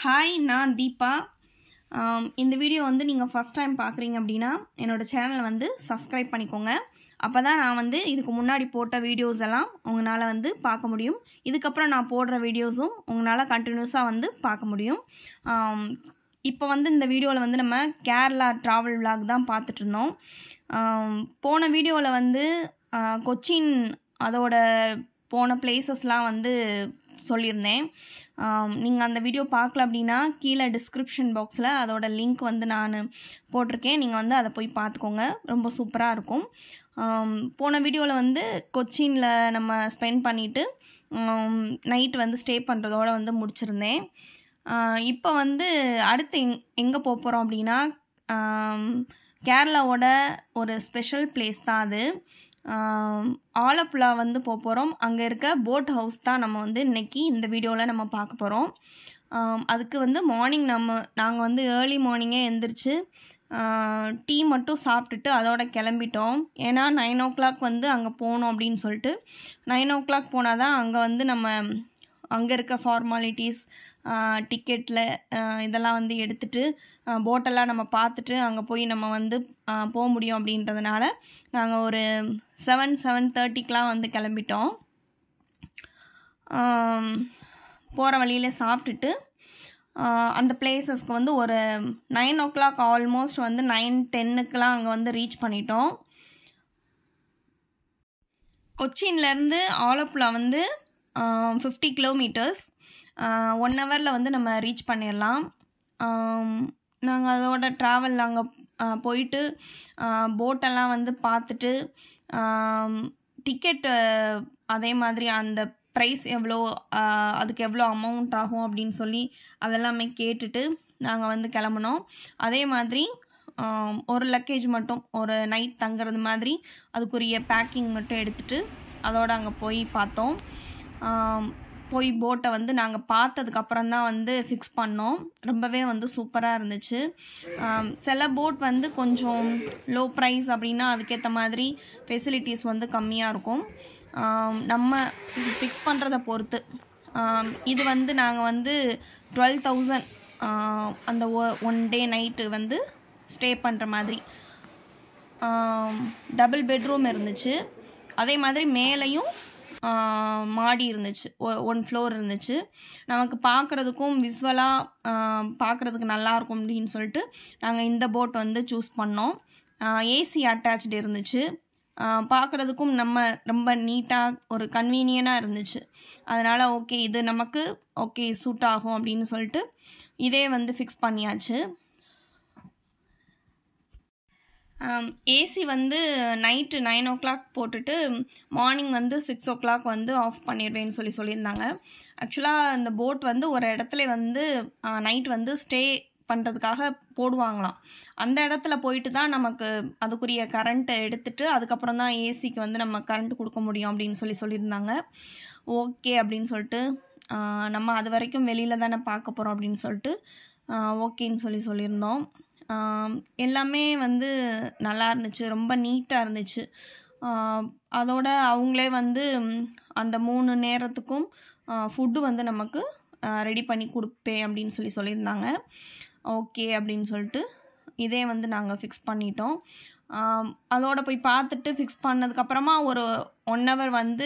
hi நான் தீபா ஆம், இந்த வீடியோ வந்து நீங்கள் ஃபஸ்ட் டைம் பார்க்குறீங்க அப்படின்னா என்னோட சேனலை வந்து சப்ஸ்கிரைப் பண்ணிக்கோங்க அப்போ தான் நான் வந்து இதுக்கு முன்னாடி போட்ட வீடியோஸ் எல்லாம் உங்களால் வந்து பார்க்க முடியும் இதுக்கப்புறம் நான் போடுற வீடியோஸும் உங்களால் கண்டினியூஸாக வந்து பார்க்க முடியும் ஆம், இப்போ வந்து இந்த வீடியோவில் வந்து நம்ம கேரளா ட்ராவல் vlog தான் பார்த்துட்டு இருந்தோம் ஆம், போன வீடியோவில் வந்து ஆ, கொச்சின் அதோட போன பிளேசஸ்லாம் வந்து சொல்லியிருந்தேன் நீங்கள் அந்த வீடியோ பார்க்கல அப்படின்னா கீழே டிஸ்கிரிப்ஷன் பாக்ஸில் அதோட லிங்க் வந்து நான் போட்டிருக்கேன் நீங்கள் வந்து அதை போய் பார்த்துக்கோங்க ரொம்ப சூப்பராக இருக்கும் ஆம், போன வீடியோவில் வந்து கொச்சினில் நம்ம ஸ்பெண்ட் பண்ணிவிட்டு நைட் வந்து ஸ்டே பண்ணுறதோட வந்து முடிச்சிருந்தேன் இப்போ வந்து அடுத்து எங் எங்கே போக போகிறோம் அப்படின்னா ஆம், கேரளாவோட ஒரு ஸ்பெஷல் பிளேஸ் தான் அது ஆம், ஆலப்புழா வந்து போக போகிறோம் அங்கே இருக்க போட் ஹவுஸ் தான் நம்ம வந்து இன்னைக்கு இந்த வீடியோவில் நம்ம பார்க்க போகிறோம் அதுக்கு வந்து மார்னிங் நம்ம நாங்கள் வந்து ஏர்லி மார்னிங்கே எந்திரிச்சு டீ மட்டும் சாப்பிட்டுட்டு அதோட கிளம்பிட்டோம் ஏன்னா நைன் ஓ கிளாக் வந்து அங்கே போகணும் அப்படின்னு சொல்லிட்டு நைன் ஓ கிளாக் போனால் தான் அங்கே வந்து நம்ம அங்கே இருக்க ஃபார்மாலிட்டிஸ் டிக்கெட்டில் இதெல்லாம் வந்து எடுத்துட்டு போட்டெல்லாம் நம்ம பார்த்துட்டு அங்கே போய் நம்ம வந்து ஆ, போக முடியும் அப்படின்றதுனால நாங்கள் ஒரு செவன் செவன் தேர்ட்டிக்கெலாம் வந்து கிளம்பிட்டோம் போகிற வழியில் சாப்பிட்டுட்டு ஆ, அந்த பிளேசஸ்க்கு வந்து ஒரு நைன் ஓ கிளாக் ஆல்மோஸ்ட் வந்து நைன் டென்னுக்கெலாம் அங்கே வந்து ரீச் பண்ணிட்டோம் கொச்சின்லேருந்து ஆலப்புழா வந்து ஃபிஃப்டி கிலோமீட்டர்ஸ் ஒன் ஹவரில் வந்து நம்ம ரீச் பண்ணிடலாம் நாங்கள் அதோட ட்ராவல் அங்கே போயிட்டு போட்டெல்லாம் வந்து பார்த்துட்டு டிக்கெட்டு அதே மாதிரி அந்த ப்ரைஸ் எவ்வளோ ஆஹ், அதுக்கு எவ்வளோ அமௌண்ட் ஆகும் அப்படின்னு சொல்லி அதெல்லாமே கேட்டுட்டு நாங்கள் வந்து கிளம்புனோம் அதே மாதிரி ஆம், ஒரு லக்கேஜ் மட்டும் ஒரு நைட் தங்குறது மாதிரி அதுக்குரிய பேக்கிங் மட்டும் எடுத்துட்டு அதோட அங்கே போய் பார்த்தோம் ஆம், போய் போட்டை வந்து நாங்கள் பார்த்ததுக்கப்புறம் தான் வந்து ஃபிக்ஸ் பண்ணோம் ரொம்பவே வந்து சூப்பராக இருந்துச்சு ஆம், சில போட் வந்து கொஞ்சம் லோ ப்ரைஸ் அப்படின்னா அதுக்கேற்ற மாதிரி ஃபெசிலிட்டிஸ் வந்து கம்மியாக இருக்கும் ஆம், நம்ம ஃபிக்ஸ் பண்ணுறத பொறுத்து ஆம், இது வந்து நாங்கள் வந்து டுவெல் தௌசண்ட் அந்த ஒன் டே நைட்டு வந்து ஸ்டே பண்ணுற மாதிரி டபுள் பெட்ரூம் இருந்துச்சு அதே மாதிரி மேலேயும் ஆம், மாடி இருந்துச்சு ஒன் ஃப்ளோர் இருந்துச்சு நமக்கு பார்க்குறதுக்கும் விஸ்வலாக பார்க்குறதுக்கு நல்லா இருக்கும் அப்படின்னு சொல்லிட்டு நாங்கள் இந்த போட் வந்து சூஸ் பண்ணோம் ஏசி அட்டாச்டு இருந்துச்சு பார்க்குறதுக்கும் நம்ம ரொம்ப நீட்டாக ஒரு கன்வீனியனாக இருந்துச்சு அதனால் ஓகே இது நமக்கு ஓகே சூட் ஆகும் அப்படின்னு சொல்லிட்டு இதே வந்து ஃபிக்ஸ் பண்ணியாச்சு ஏசி வந்து நைட்டு நைன் ஓ கிளாக் போட்டுட்டு மார்னிங் வந்து சிக்ஸ் ஓ கிளாக் வந்து ஆஃப் பண்ணிடுவேன்னு சொல்லி சொல்லியிருந்தாங்க ஆக்சுவலாக இந்த போட் வந்து ஒரு இடத்துல வந்து நைட் வந்து ஸ்டே பண்ணுறதுக்காக போடுவாங்களாம் அந்த இடத்துல போயிட்டு தான் நமக்கு அதுக்குரிய கரண்ட்டை எடுத்துட்டு அதுக்கப்புறம் தான் ஏசிக்கு வந்து நம்ம கரண்ட் கொடுக்க முடியும் அப்படின்னு சொல்லி சொல்லியிருந்தாங்க ஓகே அப்படின்னு சொல்லிட்டு ஆஹ், நம்ம அது வரைக்கும் வெளியில் தானே பார்க்க போகிறோம் அப்படின்னு சொல்லிட்டு ஓகேன்னு சொல்லி சொல்லியிருந்தோம் ஆம், எல்லாமே வந்து நல்லா இருந்துச்சு ரொம்ப நீட்டாக இருந்துச்சு ஆம், அதோட அவங்களே வந்து ம், அந்த மூணு நேரத்துக்கும் ஃபுட்டு வந்து நமக்கு ரெடி பண்ணி கொடுப்பேன் அப்படின்னு சொல்லி சொல்லியிருந்தாங்க ஓகே அப்படின்னு சொல்லிட்டு இதே வந்து நாங்கள் ஃபிக்ஸ் பண்ணிட்டோம் ஆம், அதோட போய் பார்த்துட்டு ஃபிக்ஸ் பண்ணதுக்கப்புறமா ஒரு ஒன் ஹவர் வந்து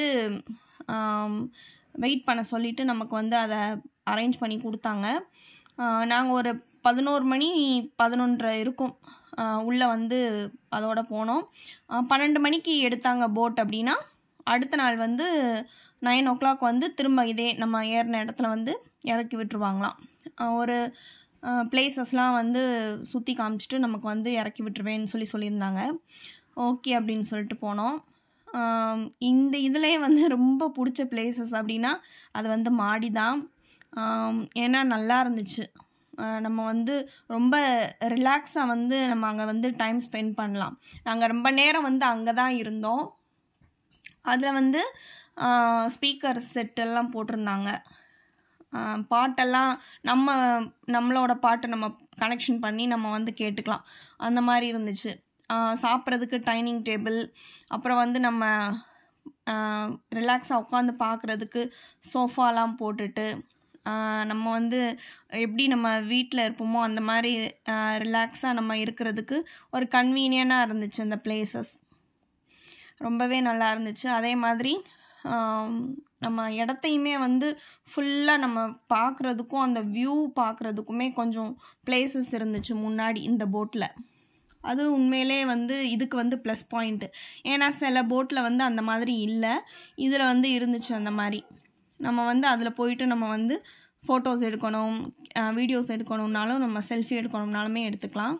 வெயிட் பண்ண சொல்லிவிட்டு நமக்கு வந்து அதை அரேஞ்ச் பண்ணி கொடுத்தாங்க நாங்கள் ஒரு பதினோரு மணி பதினொன்றரை இருக்கும் உள்ளே வந்து அதோட போனோம் ஆஹ் பன்னெண்டு மணிக்கு எடுத்தாங்க போட் அப்படின்னா அடுத்த நாள் வந்து நைன் ஓ கிளாக் வந்து திரும்ப இதே நம்ம ஏறின இடத்துல வந்து இறக்கி விட்டுருவாங்களாம் ஆஹ் ஒரு பிளேசஸ்லாம் வந்து சுற்றி காமிச்சிட்டு நமக்கு வந்து இறக்கி விட்டுருவேன்னு சொல்லி சொல்லியிருந்தாங்க ஓகே அப்படின்னு சொல்லிட்டு போனோம் ஆம், இந்த இதுலேயே வந்து ரொம்ப பிடிச்ச பிளேசஸ் அப்படின்னா அது வந்து மாடி தான் ஆம், ஏன்னா நல்லா இருந்துச்சு ஆஹ் நம்ம வந்து ரொம்ப ரிலாக்ஸாக வந்து நம்ம அங்கே வந்து டைம் ஸ்பெண்ட் பண்ணலாம் நாங்கள் ரொம்ப நேரம் வந்து அங்கே தான் இருந்தோம் அதில் வந்து ஸ்பீக்கர் செட்டெல்லாம் போட்டிருந்தாங்க ஆஹ் பாட்டெல்லாம் நம்ம நம்மளோட பாட்டை நம்ம கனெக்ஷன் பண்ணி நம்ம வந்து கேட்டுக்கலாம் அந்த மாதிரி இருந்துச்சு ஆஹ் சாப்பிட்றதுக்கு டைனிங் டேபிள் அப்புறம் வந்து நம்ம ரிலாக்ஸாக உட்காந்து பார்க்குறதுக்கு சோஃபாலாம் போட்டுட்டு நம்ம வந்து எப்படி நம்ம வீட்டில் இருப்போமோ அந்த மாதிரி ரிலாக்ஸாக நம்ம இருக்கிறதுக்கு ஒரு கன்வீனியனாக இருந்துச்சு அந்த பிளேசஸ் ரொம்பவே நல்லா இருந்துச்சு அதே மாதிரி ஆம், நம்ம இடத்தையுமே வந்து ஃபுல்லாக நம்ம பார்க்குறதுக்கும் அந்த வியூ பார்க்குறதுக்குமே கொஞ்சம் பிளேசஸ் இருந்துச்சு முன்னாடி இந்த போட்டில் அது உண்மையிலே வந்து இதுக்கு வந்து ப்ளஸ் பாயிண்ட்டு ஏன்னா சில போட்டில் வந்து அந்த மாதிரி இல்லை இதில் வந்து இருந்துச்சு அந்த மாதிரி நம்ம வந்து அதில் போயிட்டு நம்ம வந்து ஃபோட்டோஸ் எடுக்கணும் வீடியோஸ் எடுக்கணும்னாலும் நம்ம செல்ஃபி எடுக்கணும்னாலுமே எடுத்துக்கலாம்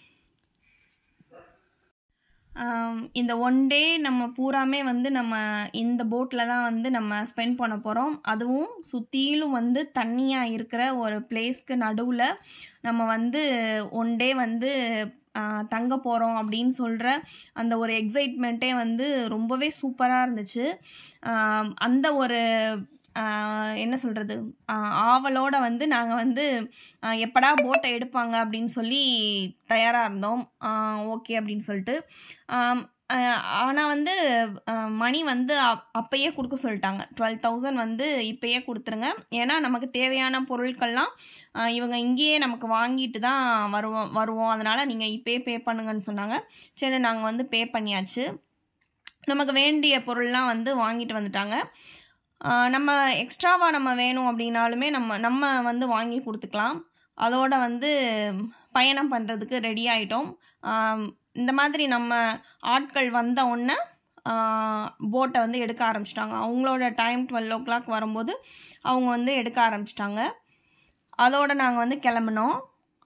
ஆம், இந்த ஒன் டே நம்ம பூராமே வந்து நம்ம இந்த போட்டில் தான் வந்து நம்ம ஸ்பெண்ட் பண்ண போகிறோம் அதுவும் சுற்றிலும் வந்து தண்ணியாக இருக்கிற ஒரு பிளேஸ்க்கு நடுவில் நம்ம வந்து ஒன் டே வந்து ஆ, தங்க போகிறோம் அப்படின்னு சொல்கிற அந்த ஒரு எக்ஸைட்மெண்ட்டே வந்து ரொம்பவே சூப்பராக இருந்துச்சு ஆம், அந்த ஒரு ஆ, என்ன சொல்கிறது ஆவலோட வந்து நாங்கள் வந்து ஆ, எப்படா போட்டை எடுப்பாங்க அப்படின்னு சொல்லி தயாராக இருந்தோம் ஓகே அப்படின்னு சொல்லிட்டு ஆனால் வந்து ஆ, மணி வந்து அப்- அப்பயே கொடுக்க சொல்லிட்டாங்க டுவெல் தௌசண்ட் வந்து இப்பயே கொடுத்துருங்க ஏன்னா நமக்கு தேவையான பொருட்கள்லாம் ஆ, இவங்க இங்கேயே நமக்கு வாங்கிட்டு தான் வருவோம் வருவோம் அதனால் நீங்கள் இப்பயே பே பண்ணுங்கன்னு சொன்னாங்க சரி நாங்கள் வந்து பே பண்ணியாச்சு நமக்கு வேண்டிய பொருள்லாம் வந்து வாங்கிட்டு வந்துட்டாங்க ஆ, நம்ம எக்ஸ்ட்ராவாக நம்ம வேணும் அப்படின்னாலுமே நம்ம நம்ம வந்து வாங்கி கொடுத்துக்கலாம் அதோட வந்து பயணம் பண்ணுறதுக்கு ரெடி ஆகிட்டோம் இந்த மாதிரி நம்ம ஆட்கள் வந்த உடனே போட்டை வந்து எடுக்க ஆரம்பிச்சிட்டாங்க அவங்களோட டைம் டுவெல் ஓ கிளாக் வரும்போது அவங்க வந்து எடுக்க ஆரம்பிச்சிட்டாங்க அதோட நாங்கள் வந்து கிளம்பினோம்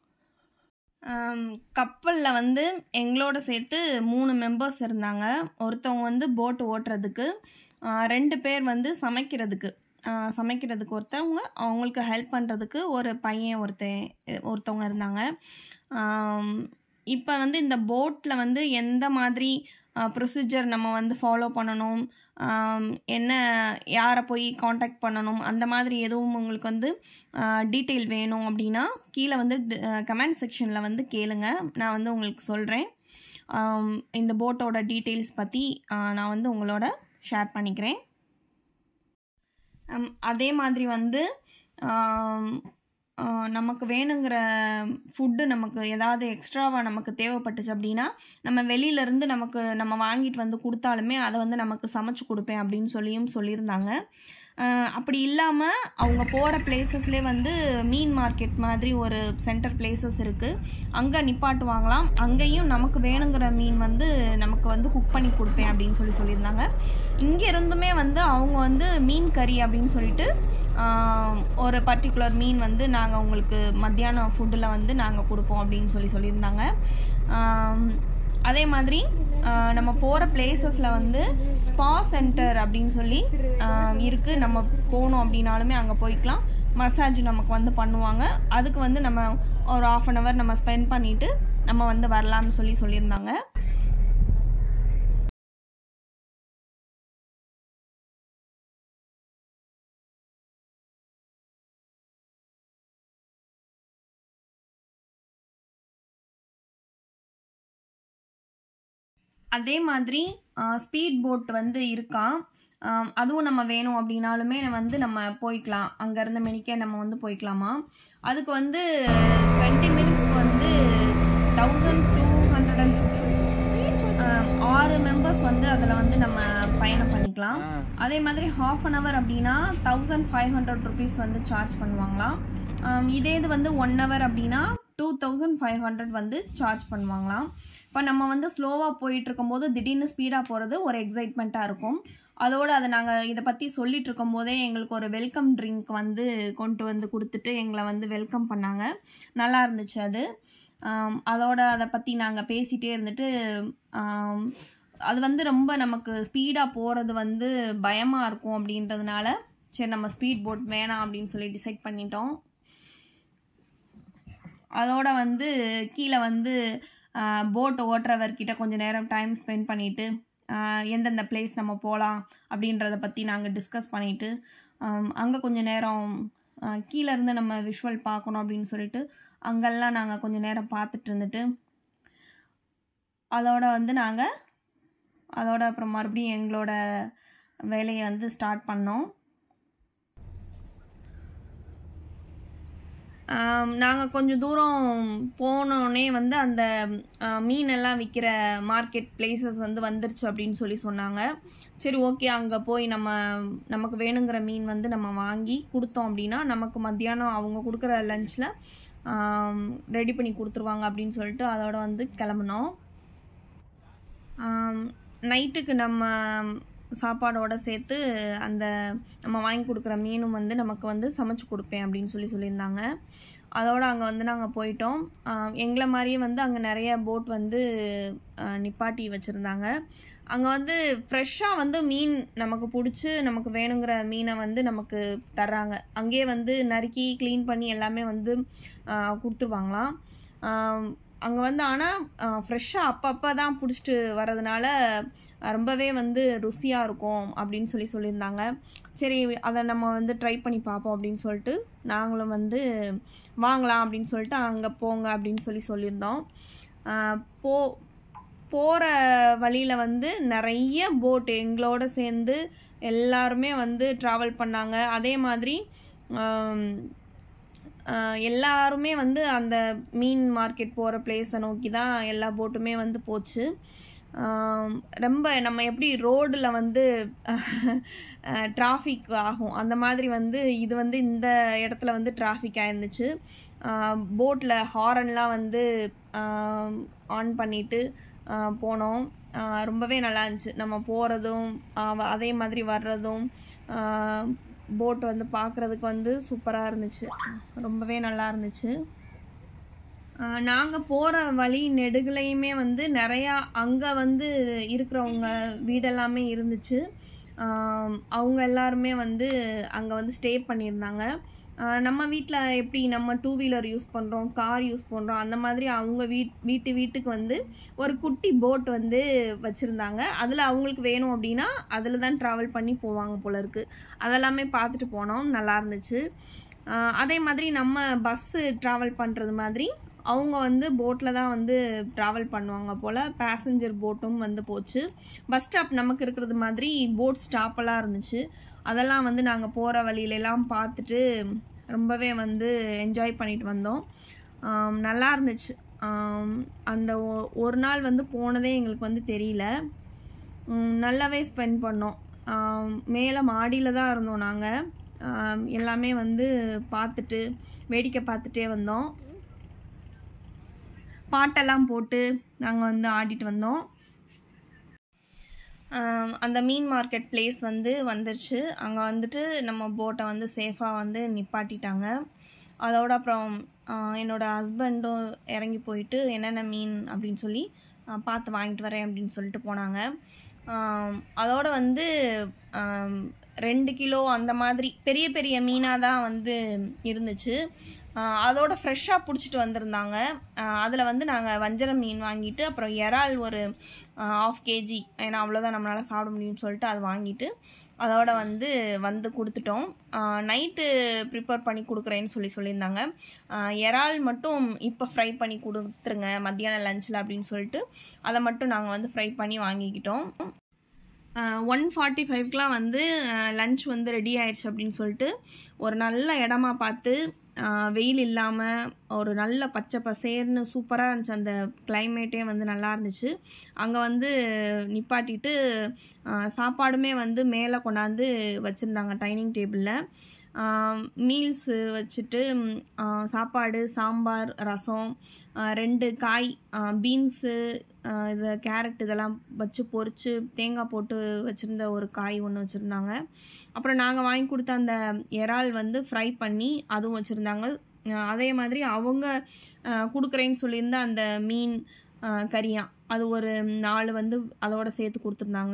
கப்பலில் வந்து எங்களோட சேர்த்து மூணு மெம்பர்ஸ் இருந்தாங்க ஒருத்தவங்க வந்து போட் ஓட்டுறதுக்கு ஆஹ் ரெண்டு பேர் வந்து சமைக்கிறதுக்கு ஆஹ் சமைக்கிறதுக்கு ஒருத்தவங்க அவங்களுக்கு ஹெல்ப் பண்ணுறதுக்கு ஒரு பையன் ஒருத்தன் ஒருத்தவங்க இருந்தாங்க இப்போ வந்து இந்த போட்டில் வந்து எந்த மாதிரி ப்ரொசீஜர் நம்ம வந்து ஃபாலோ பண்ணணும் ஆம், என்ன யாரை போய் காண்டாக்ட் பண்ணணும் அந்த மாதிரி எதுவும் உங்களுக்கு வந்து டீட்டெயில் வேணும் அப்படின்னா கீழே வந்து கமெண்ட் செக்ஷனில் வந்து கேளுங்க நான் வந்து உங்களுக்கு சொல்கிறேன் இந்த போட்டோட டீட்டெயில்ஸ் பற்றி நான் வந்து உங்களோட ஷேர் பண்ணிக்கிறேன் ஹம், அதே மாதிரி வந்து ஆம், ஆ, நமக்கு வேணுங்கிற ஃபுட்டு நமக்கு ஏதாவது எக்ஸ்ட்ராவாக நமக்கு தேவைப்பட்டுச்சு அப்படின்னா நம்ம வெளியிலேருந்து நமக்கு நம்ம வாங்கிட்டு வந்து கொடுத்தாலுமே அதை வந்து நமக்கு சமைச்சு கொடுப்பேன் அப்படின்னு சொல்லியும் சொல்லியிருந்தாங்க ஆ, அப்படி இல்லாமல் அவங்க போகிற பிளேசஸ்லேயே வந்து மீன் மார்க்கெட் மாதிரி ஒரு சென்டர் பிளேசஸ் இருக்குது அங்கே நிப்பாட்டுவாங்களாம் அங்கேயும் நமக்கு வேணுங்கிற மீன் வந்து நமக்கு வந்து குக் பண்ணி கொடுப்பேன் அப்படின்னு சொல்லி சொல்லியிருந்தாங்க இங்கே இருந்துமே வந்து அவங்க வந்து மீன் கறி அப்படின்னு சொல்லிட்டு ஆம், ஒரு பர்டிகுலர் மீன் வந்து நாங்கள் உங்களுக்கு மத்தியானம் ஃபுட்டில் வந்து நாங்கள் கொடுப்போம் அப்படின்னு சொல்லி சொல்லியிருந்தாங்க ஆம், அதே மாதிரி ஆ, நம்ம போகிற பிளேசஸில் வந்து ஸ்பா சென்டர் அப்படின்னு சொல்லி இருக்குது நம்ம போகணும் அப்படின்னாலுமே அங்கே போய்க்கலாம் மசாஜ் நமக்கு வந்து பண்ணுவாங்க அதுக்கு வந்து நம்ம ஒரு ஆஃப் அன் ஹவர் நம்ம ஸ்பெண்ட் பண்ணிவிட்டு நம்ம வந்து வரலாம்னு சொல்லி சொல்லியிருந்தாங்க அதே மாதிரி ஸ்பீட் போட் வந்து இருக்கான் ஆம், அதுவும் நம்ம வேணும் அப்படின்னாலுமே வந்து நம்ம போய்க்கலாம் அங்கேருந்து மெனிக்கே நம்ம வந்து போய்க்கலாமா அதுக்கு வந்து டுவெண்ட்டி மினிட்ஸ்க்கு வந்து தௌசண்ட் டூ ஹண்ட்ரட் அண்ட் ஆறு மெம்பர்ஸ் வந்து அதில் வந்து நம்ம பயணம் பண்ணிக்கலாம் அதே மாதிரி ஹாஃப் அன் ஹவர் அப்படின்னா தௌசண்ட் ஃபைவ் ஹண்ட்ரட் ருபீஸ் வந்து சார்ஜ் பண்ணுவாங்களாம் ஆம், இதே இது வந்து ஒன் ஹவர் அப்படின்னா டூ தௌசண்ட் ஃபைவ் ஹண்ட்ரட் வந்து சார்ஜ் பண்ணுவாங்களாம் இப்போ நம்ம வந்து ஸ்லோவாக போயிட்டு இருக்கும்போது திடீர்னு ஸ்பீடாக போகிறது ஒரு எக்ஸைட்மெண்ட்டாக இருக்கும் அதோட அதை நாங்கள் இதை பற்றி சொல்லிட்டு இருக்கும்போதே எங்களுக்கு ஒரு வெல்கம் ட்ரிங்க் வந்து கொண்டு வந்து கொடுத்துட்டு எங்களை வந்து வெல்கம் பண்ணாங்க நல்லா இருந்துச்சு அது ஆம், அதோட அதை பற்றி நாங்கள் பேசிகிட்டே இருந்துட்டு ஆம், அது வந்து ரொம்ப நமக்கு ஸ்பீடாக போகிறது வந்து பயமாக இருக்கும் அப்படின்றதுனால சரி நம்ம ஸ்பீட் போட் வேணாம் அப்படின்னு சொல்லி டிசைட் பண்ணிட்டோம் அதோட வந்து கீழே வந்து போட் ஓட்டுறவர்கிட்ட கொஞ்சம் நேரம் டைம் ஸ்பெண்ட் பண்ணிவிட்டு எந்தெந்த பிளேஸ் நம்ம போகலாம் அப்படின்றத பற்றி நாங்கள் டிஸ்கஸ் பண்ணிவிட்டு அங்கே கொஞ்சம் நேரம் ஆஹ் கீழே இருந்து நம்ம விஷுவல் பார்க்கணும் அப்படின்னு சொல்லிட்டு அங்கெல்லாம் நாங்கள் கொஞ்சம் நேரம் பார்த்துட்டு இருந்துட்டு அதோட வந்து நாங்கள் அதோட அப்புறம் மறுபடியும் எங்களோட வேலையை வந்து ஸ்டார்ட் பண்ணோம் நாங்கள் கொஞ்சம் தூரம் போனோடனே வந்து அந்த ஆஹ், மீனெல்லாம் விற்கிற மார்க்கெட் பிளேசஸ் வந்து வந்துருச்சு அப்படின்னு சொல்லி சொன்னாங்க சரி ஓகே அங்கே போய் நம்ம நமக்கு வேணுங்கிற மீன் வந்து நம்ம வாங்கி கொடுத்தோம் அப்படின்னா நமக்கு மத்தியானம் அவங்க கொடுக்குற லஞ்சில் ரெடி பண்ணி கொடுத்துருவாங்க அப்படின்னு சொல்லிட்டு அதோட வந்து கிளம்புனோம் நைட்டுக்கு நம்ம சாப்பாடோட சேர்த்து அந்த நம்ம வாங்கி கொடுக்குற மீனும் வந்து நமக்கு வந்து சமைச்சு கொடுப்பேன் அப்படின்னு சொல்லி சொல்லியிருந்தாங்க அதோட அங்கே வந்து நாங்கள் போயிட்டோம் ஆஹ் எங்களை மாதிரியே வந்து அங்கே நிறைய போட் வந்து ஆஹ் நிப்பாட்டி வச்சுருந்தாங்க அங்கே வந்து ஃப்ரெஷ்ஷாக வந்து மீன் நமக்கு பிடிச்சி நமக்கு வேணுங்கிற மீனை வந்து நமக்கு தர்றாங்க அங்கேயே வந்து நறுக்கி க்ளீன் பண்ணி எல்லாமே வந்து ஆஹ் கொடுத்துருவாங்களாம் அங்கே வந்து ஆனால் ஃப்ரெஷ்ஷாக அப்பப்போ தான் பிடிச்சிட்டு வர்றதுனால அஹ் ரொம்பவே வந்து ருசியாக இருக்கும் அப்படின்னு சொல்லி சொல்லியிருந்தாங்க சரி அதை நம்ம வந்து ட்ரை பண்ணி பார்ப்போம் அப்படின்னு சொல்லிட்டு நாங்களும் வந்து வாங்கலாம் அப்படின்னு சொல்லிட்டு அங்கே போங்க அப்படின்னு சொல்லி சொல்லியிருந்தோம் அஹ் போ போகிற வழியில் வந்து நிறைய போட் எங்களோட சேர்ந்து எல்லாருமே வந்து ட்ராவல் பண்ணாங்க அதே மாதிரி ஆம், ஆஹ் எல்லாருமே வந்து அந்த மீன் மார்க்கெட் போகிற பிளேஸை நோக்கி தான் எல்லா போட்டுமே வந்து போச்சு ஆம், ரொம்ப நம்ம எப்படி ரோடில் வந்து டிராஃபிக் ஆகும் அந்த மாதிரி வந்து இது வந்து இந்த இடத்துல வந்து டிராஃபிக் ஆயிருந்துச்சு போட்டில் ஹாரன்லாம் வந்து ஆன் பண்ணிட்டு ஆஹ் போனோம் ஆஹ் ரொம்பவே நல்லா இருந்துச்சு நம்ம போகிறதும் அதே மாதிரி வர்றதும் போட் வந்து பார்க்குறதுக்கு வந்து சூப்பராக இருந்துச்சு ரொம்பவே நல்லா இருந்துச்சு நாங்கள் போகிற வழி நெடுகுலையுமே வந்து நிறையா அங்கே வந்து இருக்கிறவங்க வீடெல்லாமே இருந்துச்சு ஆம், அவங்க எல்லாருமே வந்து அங்கே வந்து ஸ்டே பண்ணியிருந்தாங்க ஆஹ் நம்ம வீட்டில் எப்படி நம்ம டூ வீலர் யூஸ் பண்ணுறோம் கார் யூஸ் பண்ணுறோம் அந்த மாதிரி அவங்க வீட் வீட்டு வீட்டுக்கு வந்து ஒரு குட்டி போட் வந்து வச்சுருந்தாங்க அதில் அவங்களுக்கு வேணும் அப்படின்னா அதில் தான் ட்ராவல் பண்ணி போவாங்க போல இருக்கு அதெல்லாமே பார்த்துட்டு போனோம் நல்லா இருந்துச்சு ஆஹ் அதே மாதிரி நம்ம பஸ்ஸு ட்ராவல் பண்ணுறது மாதிரி அவங்க வந்து போட்டில் தான் வந்து ட்ராவல் பண்ணுவாங்க போல் பேசஞ்சர் போட்டும் வந்து போச்சு பஸ் ஸ்டாப் நமக்கு இருக்கிறது மாதிரி போட் ஸ்டாப்பெல்லாம் இருந்துச்சு அதெல்லாம் வந்து நாங்கள் போகிற வழியிலெல்லாம் பார்த்துட்டு ரொம்பவே வந்து என்ஜாய் பண்ணிட்டு வந்தோம் ஆம், நல்லா இருந்துச்சு ஆம், அந்த ஒ- ஒரு நாள் வந்து போனதே எங்களுக்கு வந்து தெரியல ம், நல்லாவே ஸ்பெண்ட் பண்ணோம் ஆம், மேலே மாடியில் தான் இருந்தோம் நாங்கள் எல்லாமே வந்து பார்த்துட்டு வேடிக்கை பார்த்துட்டே வந்தோம் பாட்டெல்லாம் போட்டு நாங்கள் வந்து ஆடிட்டு வந்தோம் ஆம், அந்த மீன் மார்க்கெட் பிளேஸ் வந்து வந்துருச்சு அங்கே வந்துட்டு நம்ம போட்டை வந்து சேஃபாக வந்து நிப்பாட்டிட்டாங்க அதோட அப்புறம் ஆ, என்னோட ஹஸ்பண்டும் இறங்கி போயிட்டு என்னென்ன மீன் அப்படின்னு சொல்லி ஆ, பார்த்து வாங்கிட்டு வரேன் அப்படின்னு சொல்லிட்டு போனாங்க ஆம், அதோட வந்து ஆம், ரெண்டு கிலோ அந்த மாதிரி பெரிய பெரிய மீனாக தான் வந்து இருந்துச்சு ஆ, அதோட ஃப்ரெஷ்ஷாக பிடிச்சிட்டு வந்திருந்தாங்க அதில் வந்து நாங்கள் வஞ்சரம் மீன் வாங்கிட்டு அப்புறம் இறால் ஒரு ஆஃப் கேஜி ஏன்னா அவ்வளோதான் நம்மளால் சாப்பிட முடியும்னு சொல்லிட்டு அதை வாங்கிட்டு அதோட வந்து வந்து கொடுத்துட்டோம் நைட்டு ப்ரிப்பேர் பண்ணி கொடுக்குறேன்னு சொல்லி சொல்லியிருந்தாங்க ஆ, இறால் மட்டும் இப்போ ஃப்ரை பண்ணி கொடுத்துருங்க மத்தியான லஞ்சில் அப்படின்னு சொல்லிட்டு அதை மட்டும் நாங்கள் வந்து ஃப்ரை பண்ணி வாங்கிக்கிட்டோம் ஒன் ஃபார்ட்டி ஃபைவ்க்கெலாம் வந்து லஞ்ச் வந்து ரெடி ஆயிடுச்சு அப்படின்னு சொல்லிட்டு ஒரு நல்ல இடமா பார்த்து அஹ், வெயில் இல்லாமல் ஒரு நல்ல பச்சை பசேர்னு சூப்பராக இருந்துச்சு அந்த கிளைமேட்டே வந்து நல்லா இருந்துச்சு அங்கே வந்து நிப்பாட்டிட்டு அஹ், சாப்பாடுமே வந்து மேலே கொண்டாந்து வச்சுருந்தாங்க டைனிங் டேபிளில் மீல்ஸு வச்சுட்டு ம், ஆ, சாப்பாடு சாம்பார் ரசம் ஆ, ரெண்டு காய் பீன்ஸு இது கேரட் இதெல்லாம் வச்சு பொரித்து தேங்காய் போட்டு வச்சுருந்த ஒரு காய் ஒன்று வச்சுருந்தாங்க அப்புறம் நாங்கள் வாங்கி கொடுத்த அந்த இறால் வந்து ஃப்ரை பண்ணி அதுவும் வச்சுருந்தாங்க அதே மாதிரி அவங்க ஆ, கொடுக்குறேன்னு சொல்லியிருந்த அந்த மீன் ஆ, கறியா அது ஒரு நாலு வந்து அதோட சேர்த்து கொடுத்துருந்தாங்க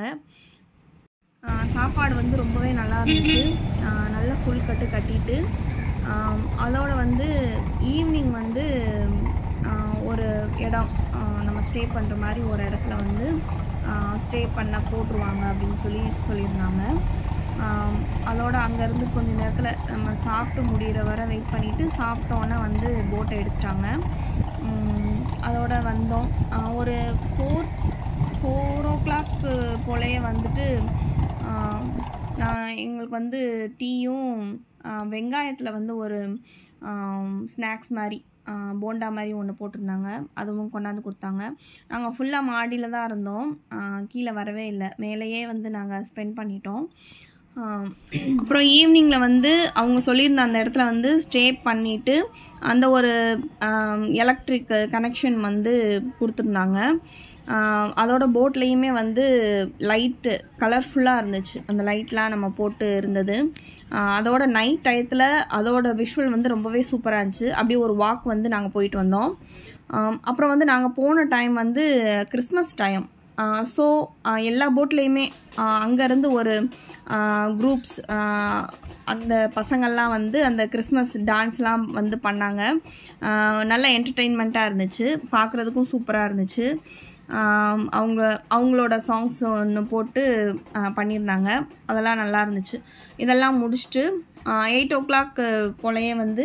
ஆஹ் சாப்பாடு வந்து ரொம்பவே நல்லா இருந்துச்சு ஆஹ் நல்ல ஃபுல் கட்டு கட்டிட்டு ஆம், அதோட வந்து ஈவினிங் வந்து ஆஹ் ஒரு இடம் ஆஹ் நம்ம ஸ்டே பண்ணுற மாதிரி ஒரு இடத்துல வந்து ஸ்டே பண்ண போட்டுருவாங்க அப்படின்னு சொல்லி சொல்லியிருந்தாங்க ஆம், அதோட அங்கேருந்து கொஞ்ச நேரத்தில் நம்ம சாப்பிட்டு முடிகிற வரை வெயிட் பண்ணிவிட்டு சாப்பிட்டோன்னே வந்து போட்டை எடுத்துட்டாங்க உம், அதோட வந்தோம் ஆஹ் ஒரு ஃபோர் ஃபோர் ஓ கிளாக் போலயே வந்துட்டு ஆஹ், நான் எங்களுக்கு வந்து டீயும் வெங்காயத்தில் வந்து ஒரு ஸ்நாக்ஸ் மாதிரி ஆஹ் போண்டா மாதிரி ஒன்று போட்டிருந்தாங்க அதுவும் கொண்டாந்து கொடுத்தாங்க நாங்கள் ஃபுல்லாக மாடியில் தான் இருந்தோம் ஆஹ் கீழே வரவே இல்லை மேலேயே வந்து நாங்கள் ஸ்பெண்ட் பண்ணிட்டோம் ஆஹ் அப்புறம் ஈவினிங்கில் வந்து அவங்க சொல்லியிருந்த அந்த இடத்துல வந்து ஸ்டே பண்ணிவிட்டு அந்த ஒரு எலக்ட்ரிக் கனெக்ஷன் வந்து கொடுத்துருந்தாங்க ஆஹ் அதோட போட்லேயுமே வந்து லைட்டு கலர்ஃபுல்லாக இருந்துச்சு அந்த லைட்லாம் நம்ம போட்டு இருந்தது ஆஹ் அதோட நைட் டயத்தில் அதோட விஷுவல் வந்து ரொம்பவே சூப்பராக இருந்துச்சு அப்படியே ஒரு வாக் வந்து நாங்கள் போயிட்டு வந்தோம் ஆம், அப்புறம் வந்து நாங்கள் போன டைம் வந்து கிறிஸ்மஸ் டைம் ஸோ எல்லா போட்லேயுமே அங்கேருந்து ஒரு குரூப்ஸ் அந்த பசங்கள்லாம் வந்து அந்த கிறிஸ்மஸ் டான்ஸ்லாம் வந்து பண்ணாங்க ஆஹ் நல்ல என்டர்டெயின்மெண்ட்டாக இருந்துச்சு பார்க்குறதுக்கும் சூப்பராக இருந்துச்சு ஆம், அவங்க அவங்களோட சாங்ஸ் ஒன்று போட்டு ஆஹ் பண்ணியிருந்தாங்க அதெல்லாம் நல்லா இருந்துச்சு இதெல்லாம் முடிச்சுட்டு எயிட் ஓ கிளாக் போலயே வந்து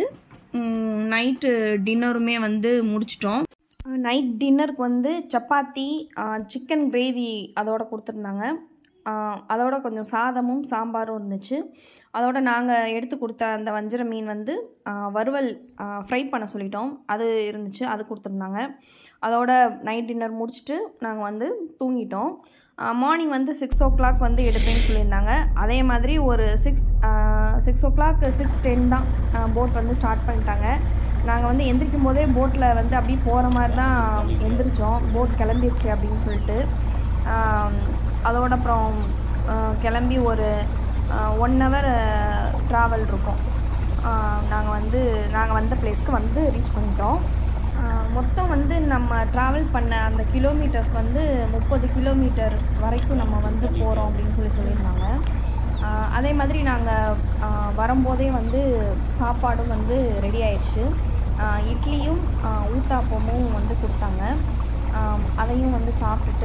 நைட்டு டின்னருமே வந்து முடிச்சிட்டோம் நைட் டின்னருக்கு வந்து சப்பாத்தி சிக்கன் கிரேவி அதோட கொடுத்துருந்தாங்க ஆஹ் அதோட கொஞ்சம் சாதமும் சாம்பாரும் இருந்துச்சு அதோட நாங்கள் எடுத்து கொடுத்த அந்த வஞ்சர மீன் வந்து ஆஹ் வறுவல் ஃப்ரை பண்ண சொல்லிட்டோம் அது இருந்துச்சு அது கொடுத்துருந்தாங்க அதோட நைட் டின்னர் முடிச்சுட்டு நாங்கள் வந்து தூங்கிட்டோம் மார்னிங் வந்து சிக்ஸ் ஓ கிளாக் வந்து எடுப்பேன்னு சொல்லியிருந்தாங்க அதே மாதிரி ஒரு six six o'clock six ten தான் போட் வந்து ஸ்டார்ட் பண்ணிட்டாங்க நாங்கள் வந்து எந்திரிக்கும் போதே போட்டில் வந்து அப்படியே போகிற மாதிரி தான் எந்திரிச்சோம் போட் கிளம்பிடுச்சு அப்படின்னு சொல்லிட்டு ஆம், அதோட அப்புறம் ஆஹ், கிளம்பி ஒரு ஒன் ஹவர் ட்ராவல் இருக்கும் நாங்கள் வந்து நாங்கள் வந்த பிளேஸ்க்கு வந்து ரீச் பண்ணிட்டோம் ஆஹ், மொத்தம் வந்து நம்ம ட்ராவல் பண்ண அந்த கிலோமீட்டர்ஸ் வந்து முப்பது கிலோமீட்டர் வரைக்கும் நம்ம வந்து போகிறோம் அப்படின்னு சொல்லி சொல்லியிருந்தாங்க ஆஹ், அதே மாதிரி நாங்கள் வரும்போதே வந்து சாப்பாடும் வந்து ரெடி ஆயிடுச்சு ஆஹ், இட்லியும் ஆஹ், ஊத்தாப்பமும் வந்து கொடுத்தாங்க ஆம், அதையும் வந்து சாப்பிட்டுட்டு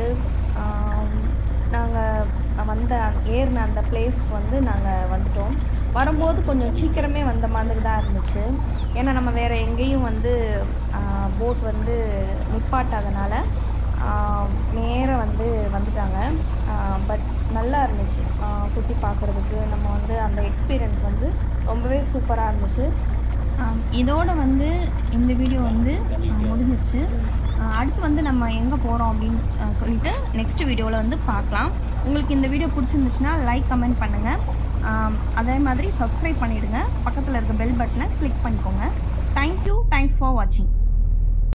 நாங்கள் வந்த ஏறின அந்த பிளேஸ்க்கு வந்து நாங்கள் வந்துட்டோம் வரும்போது கொஞ்சம் சீக்கிரமே வந்த மாதிரி தான் இருந்துச்சு ஏன்னா நம்ம வேறு எங்கேயும் வந்து போட் வந்து நிப்பாட்டாதனால நேராக வந்து வந்துட்டாங்க பட் நல்லா இருந்துச்சு சுற்றி பார்க்குறதுக்கு நம்ம வந்து அந்த எக்ஸ்பீரியன்ஸ் வந்து ரொம்பவே சூப்பராக இருந்துச்சு ஆம், இதோட வந்து இந்த வீடியோ வந்து ஆ, முடிஞ்சிருச்சு ஆ, அடுத்து வந்து நம்ம எங்கே போகிறோம் அப்படின்னு ஆ, சொல்லிட்டு நெக்ஸ்ட் வீடியோவில் வந்து பார்க்கலாம் உங்களுக்கு இந்த வீடியோ பிடிச்சிருந்துச்சுன்னா லைக் கமெண்ட் பண்ணுங்கள் அதே மாதிரி சப்ஸ்கிரைப் பண்ணிவிடுங்க பக்கத்தில் இருக்க பெல் பட்டனை கிளிக் பண்ணிக்கோங்க தேங்க்யூ தேங்க்ஸ் ஃபார் வாட்சிங்